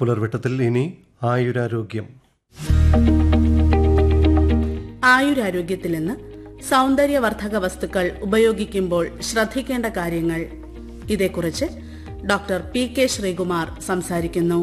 പുലർവെട്ടത്തിൽ ഇനി ആയുരാരോഗ്യം ആയുരാരോഗ്യത്തിൽ നിന്ന് സൗന്ദര്യവർദ്ധക വസ്തുക്കൾ ഉപയോഗിക്കുമ്പോൾ ശ്രദ്ധിക്കേണ്ട കാര്യങ്ങൾ ഇതേക്കുറിച്ച് ഡോക്ടർ പി കെ ശ്രീകുമാർ സംസാരിക്കുന്നു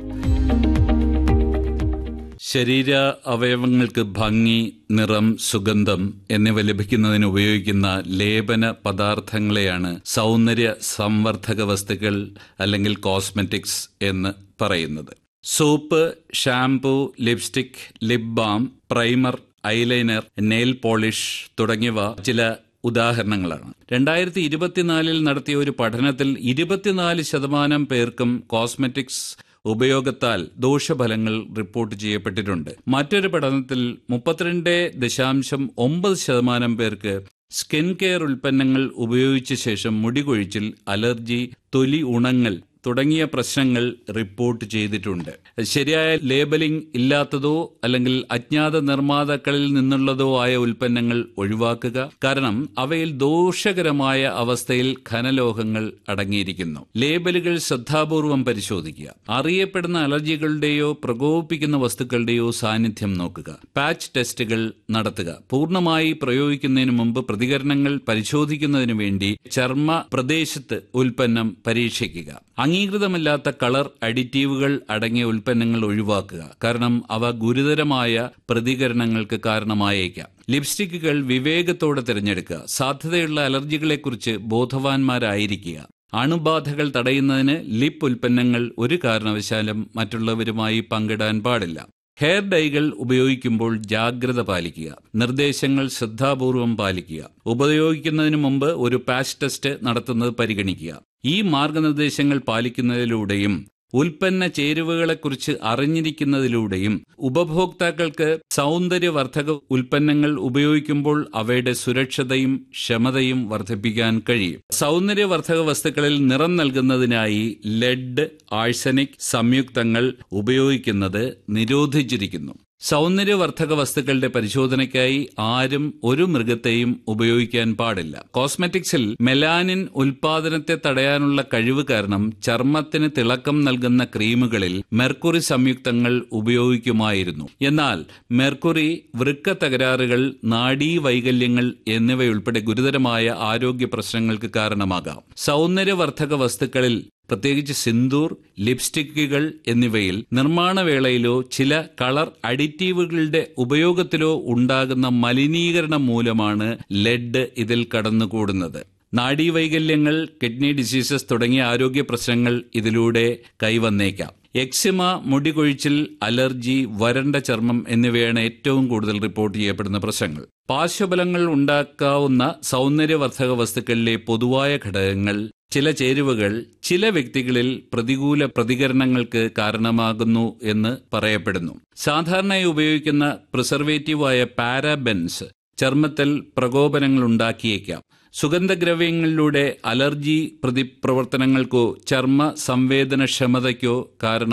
ശരീര അവയവങ്ങൾക്ക് ഭംഗി നിറം സുഗന്ധം എന്നിവ ലഭിക്കുന്നതിന് ഉപയോഗിക്കുന്ന ലേപന പദാർത്ഥങ്ങളെയാണ് സൗന്ദര്യ സംവർദ്ധക വസ്തുക്കൾ അല്ലെങ്കിൽ കോസ്മെറ്റിക്സ് എന്ന് പറയുന്നത് soap shampoo lipstick lip balm primer eyeliner nail polish തുടങ്ങിയവ ചില ഉദാഹരണങ്ങളാണ് രണ്ടായിരത്തി ഇരുപത്തിനാലിൽ നടത്തിയ ഒരു പഠനത്തിൽ ഇരുപത്തിനാല് ശതമാനം പേർക്കും കോസ്മെറ്റിക്സ് ഉപയോഗത്താൽ ദോഷഫലങ്ങൾ റിപ്പോർട്ട് ചെയ്യപ്പെട്ടിട്ടുണ്ട് മറ്റൊരു പഠനത്തിൽ മുപ്പത്തിരണ്ട് ദശാംശം ഒമ്പത് ശതമാനം പേർക്ക് സ്കിൻ കെയർ ഉൽപ്പന്നങ്ങൾ ഉപയോഗിച്ച ശേഷം മുടി കൊഴിച്ചിൽ അലർജി തൊലി ഉണങ്ങൽ തുടങ്ങിയ പ്രശ്നങ്ങൾ റിപ്പോർട്ട് ചെയ്തിട്ടുണ്ട് ശരിയായ ലേബലിംഗ് ഇല്ലാത്തതോ അല്ലെങ്കിൽ അജ്ഞാത നിർമ്മാതാക്കളിൽ നിന്നുള്ളതോ ആയ ഉൽപ്പന്നങ്ങൾ ഒഴിവാക്കുക കാരണം അവയിൽ ദോഷകരമായ അവസ്ഥയിൽ ഖനലോഹങ്ങൾ അടങ്ങിയിരിക്കുന്നു ലേബലുകൾ ശ്രദ്ധാപൂർവം പരിശോധിക്കുക അറിയപ്പെടുന്ന അലർജികളുടെയോ പ്രകോപിപ്പിക്കുന്ന വസ്തുക്കളുടെയോ സാന്നിധ്യം നോക്കുക പാച്ച് ടെസ്റ്റുകൾ നടത്തുക പൂർണ്ണമായി പ്രയോഗിക്കുന്നതിന് മുമ്പ് പ്രതികരണങ്ങൾ പരിശോധിക്കുന്നതിന് വേണ്ടി ചർമ്മ പ്രദേശത്ത് ഉൽപ്പന്നം പരീക്ഷിക്കുക അംഗീകൃതമല്ലാത്ത കളർ അഡിറ്റീവുകൾ അടങ്ങിയ ഉൽപ്പന്നങ്ങൾ ഒഴിവാക്കുക കാരണം അവ ഗുരുതരമായ പ്രതികരണങ്ങൾക്ക് കാരണമായേക്കാം ലിപ്സ്റ്റിക്കുകൾ വിവേകത്തോടെ തിരഞ്ഞെടുക്കുക സാധ്യതയുള്ള അലർജികളെക്കുറിച്ച് ബോധവാന്മാരായിരിക്കുക അണുബാധകൾ തടയുന്നതിന് ലിപ്പ് ഉൽപ്പന്നങ്ങൾ ഒരു കാരണവശാലും മറ്റുള്ളവരുമായി പങ്കിടാൻ പാടില്ല ഹെയർ ഡൈകൾ ഉപയോഗിക്കുമ്പോൾ ജാഗ്രത പാലിക്കുക നിർദ്ദേശങ്ങൾ ശ്രദ്ധാപൂർവം പാലിക്കുക ഉപയോഗിക്കുന്നതിന് മുമ്പ് ഒരു പാച്ച് ടെസ്റ്റ് നടത്തുന്നത് പരിഗണിക്കുക ഈ മാർഗനിർദ്ദേശങ്ങൾ പാലിക്കുന്നതിലൂടെയും ഉൽപ്പന്ന ചേരുവകളെക്കുറിച്ച് അറിഞ്ഞിരിക്കുന്നതിലൂടെയും ഉപഭോക്താക്കൾക്ക് സൗന്ദര്യവർദ്ധക ഉൽപ്പന്നങ്ങൾ ഉപയോഗിക്കുമ്പോൾ അവയുടെ സുരക്ഷതയും ക്ഷമതയും വർദ്ധിപ്പിക്കാൻ കഴിയും സൗന്ദര്യവർദ്ധക വസ്തുക്കളിൽ നിറം നൽകുന്നതിനായി ലെഡ് ആഴ്സനിക് സംയുക്തങ്ങൾ ഉപയോഗിക്കുന്നത് നിരോധിച്ചിരിക്കുന്നു സൗന്ദര്യവർദ്ധക വസ്തുക്കളുടെ പരിശോധനയ്ക്കായി ആരും ഒരു മൃഗത്തെയും ഉപയോഗിക്കാൻ പാടില്ല കോസ്മെറ്റിക്സിൽ മെലാനിൻ ഉൽപാദനത്തെ തടയാനുള്ള കഴിവ് കാരണം ചർമ്മത്തിന് തിളക്കം നൽകുന്ന ക്രീമുകളിൽ മെർക്കുറി സംയുക്തങ്ങൾ ഉപയോഗിക്കുമായിരുന്നു എന്നാൽ മെർക്കുറി വൃക്ക തകരാറുകൾ നാഡീ വൈകല്യങ്ങൾ എന്നിവയുൾപ്പെടെ ഗുരുതരമായ ആരോഗ്യ പ്രശ്നങ്ങൾക്ക് കാരണമാകാം സൗന്ദര്യവർദ്ധക വസ്തുക്കളിൽ പ്രത്യേകിച്ച് സിന്ദൂർ ലിപ്സ്റ്റിക്കുകൾ എന്നിവയിൽ നിർമ്മാണവേളയിലോ ചില കളർ അഡിറ്റീവുകളുടെ ഉപയോഗത്തിലോ ഉണ്ടാകുന്ന മലിനീകരണം മൂലമാണ് ലെഡ് ഇതിൽ കടന്നുകൂടുന്നത് നാഡീവൈകല്യങ്ങൾ കിഡ്നി ഡിസീസസ് തുടങ്ങിയ ആരോഗ്യ പ്രശ്നങ്ങൾ ഇതിലൂടെ കൈവന്നേക്കാം എക്സിമ മുടികൊഴിച്ചിൽ അലർജി വരണ്ട ചർമ്മം എന്നിവയാണ് ഏറ്റവും കൂടുതൽ റിപ്പോർട്ട് ചെയ്യപ്പെടുന്ന പ്രശ്നങ്ങൾ പാർശ്വഫലങ്ങൾ ഉണ്ടാക്കാവുന്ന സൗന്ദര്യവർദ്ധക വസ്തുക്കളിലെ പൊതുവായ ഘടകങ്ങൾ ചില ചേരുവകൾ ചില വ്യക്തികളിൽ പ്രതികൂല പ്രതികരണങ്ങൾക്ക് കാരണമാകുന്നു എന്ന് പറയപ്പെടുന്നു സാധാരണയായി ഉപയോഗിക്കുന്ന പ്രിസർവേറ്റീവായ പാരാബെൻസ് ചർമ്മത്തിൽ പ്രകോപനങ്ങൾ ഉണ്ടാക്കിയേക്കാം സുഗന്ധദ്രവ്യങ്ങളിലൂടെ അലർജി പ്രതിപ്രവർത്തനങ്ങൾക്കോ ചർമ്മ സംവേദനക്ഷമതയ്ക്കോ കാരണം